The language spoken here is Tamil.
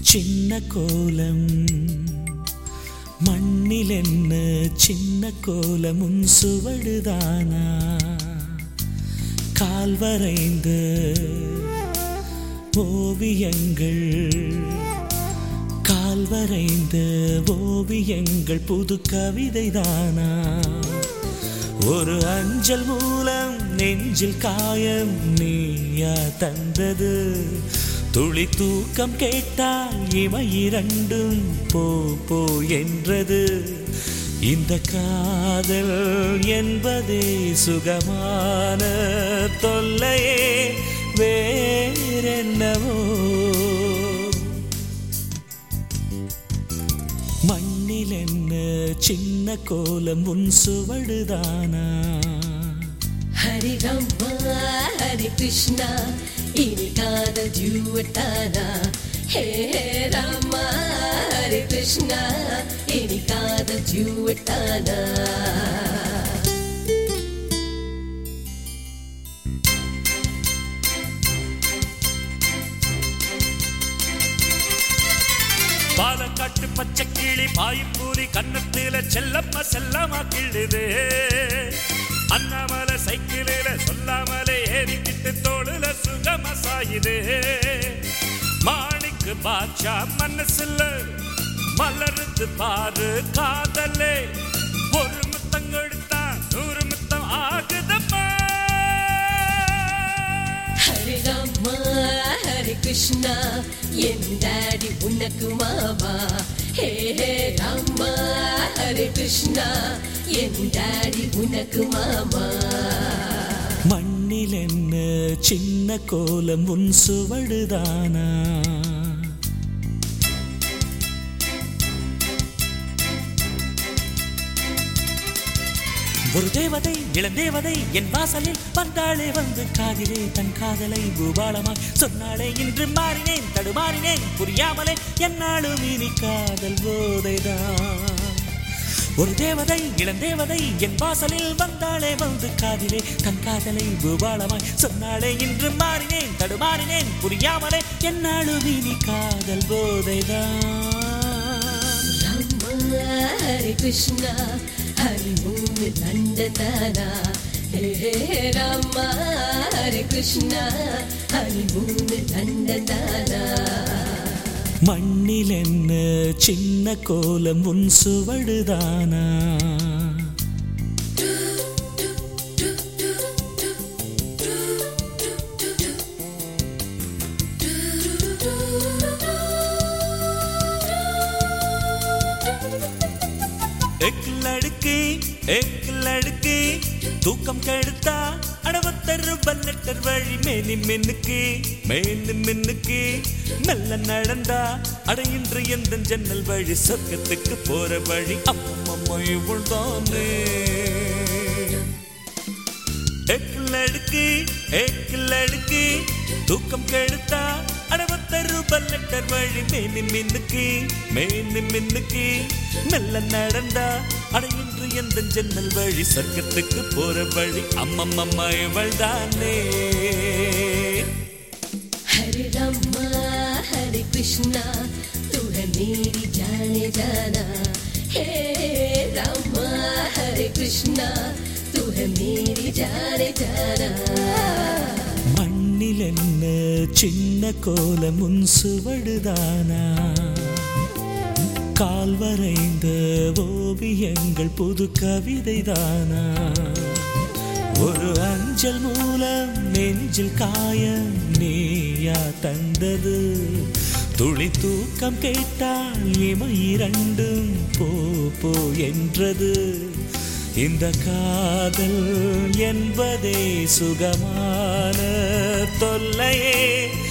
சின்ன கோலம் மண்ணில் என்ன சின்ன கோலம் உன் சுவடுதானா கால் வரைந்த ஓவியங்கள் கால் வரைந்த ஓவியங்கள் புது கவிதைதானா ஒரு அஞ்சல் மூலம் நெஞ்சில் காயம் நீயா தந்தது துளி தூக்கம் கேட்டால் இவை இரண்டும் போ போ என்றது இந்த காதல் என்பதே சுகமான தொல்லையே வேறென்னவோ மண்ணில் என்ன சின்ன கோலம் உன் சுவடுதானா ஹரி ராமா ஹரி கிருஷ்ணா இனி காதல் ஜூவட்டானா ஹே ராமா ஹரி கிருஷ்ணா இனி காதல் ஜூவட்டானா பாலக்காட்டு பச்சை கிளி பாயிப்பூரி கன்னத்தில செல்லம்மா செல்லமா கிள்ளுது அண்ணாமலை சைக்கிளில சொல்லாமலே ஏறிக்கிட்டு தோளுல சுகமா சாயுது மாணிக்கு பாட்சா மனசுல மலருது பாரு காதலே ஒரு முத்தம் கொடுத்தா நூறு முத்தம் ஆகுதம்மா ஹரி ராமா ஹரி கிருஷ்ணா என் டாடி உனக்கு மாமா ஹே ஹே ராமா ஹரி கிருஷ்ணா என் டாடி உனக்கு மாமா மண்ணில் என்ன சின்ன கோலம் உன் சுவடுதானா ஒரு தேவதை இளந்தேவதை என் வாசலில் வந்தாளே வந்து காதிலே தன் காதலை பூபாலமாய் சொன்னாளே இன்று மாறினேன் தடுமாறினேன் புரியாமலே என்னாலும் இனி காதல் போதைதான் ஒரு தேவதை இளந்தேவதை என் வாசலில் வந்தாளே வந்து காதிலே தன் காதலை பூபாலமாய் சொன்னாளே இன்று மாறினேன் தடுமாறினேன் புரியாமலே என்னாலும் இனி காதல் போதைதான் ராமா ஹரி கிருஷ்ணா ஹரி மூணு நந்தனானா ஹே ஹே ராமா ஹரி கிருஷ்ணா ஹரி மூணு நந்தனானா மண்ணில் என்ன சின்ன கோலம் உன் சுவடுதானா எக்கிலடுக்கு எக்கிலடுக்கு தூக்கம் கெடுத்தா அடவத்தரு பல்லட்டர் வழி மேனி மின்னுக்கு மேனு மின்னுக்கு மெல்ல நடந்தா அடையின்ற எந்த ஜன்னல் வழி சொர்க்கத்துக்கு போற வழி அம்மம்மா இவள்தானே எக்கிலடுக்கு எக்கிலடுக்கு தூக்கம் கெடுத்தா அடவத்தரு பல்லட்டர் வழி மேனி மின்னுக்கு மேனு மின்னுக்கு மெல்ல நடந்தா அடையின்று எந்த ஜன்னல் வழி சொர்க்கத்துக்கு போற வழி அம்மம்மம்மா இவள் தானே हरे रामा हरे कृष्णा तू है मेरी जाने जाना हे रामा हरे कृष्णा तू है मेरी जाने जाना மண்ணில் என்ன சின்ன கோலம் உன் சுவடுதானா கால் வரைந்த ஓவியங்கள் புது கவிதைதானா ஒரு அஞ்சல் மூலம் நெஞ்சில் காயம் நீயா தந்தது துளி தூக்கம் கேட்டால் இமை இரண்டும் போ போ என்றது இந்த காதல் என்பதே சுகமான தொல்லையே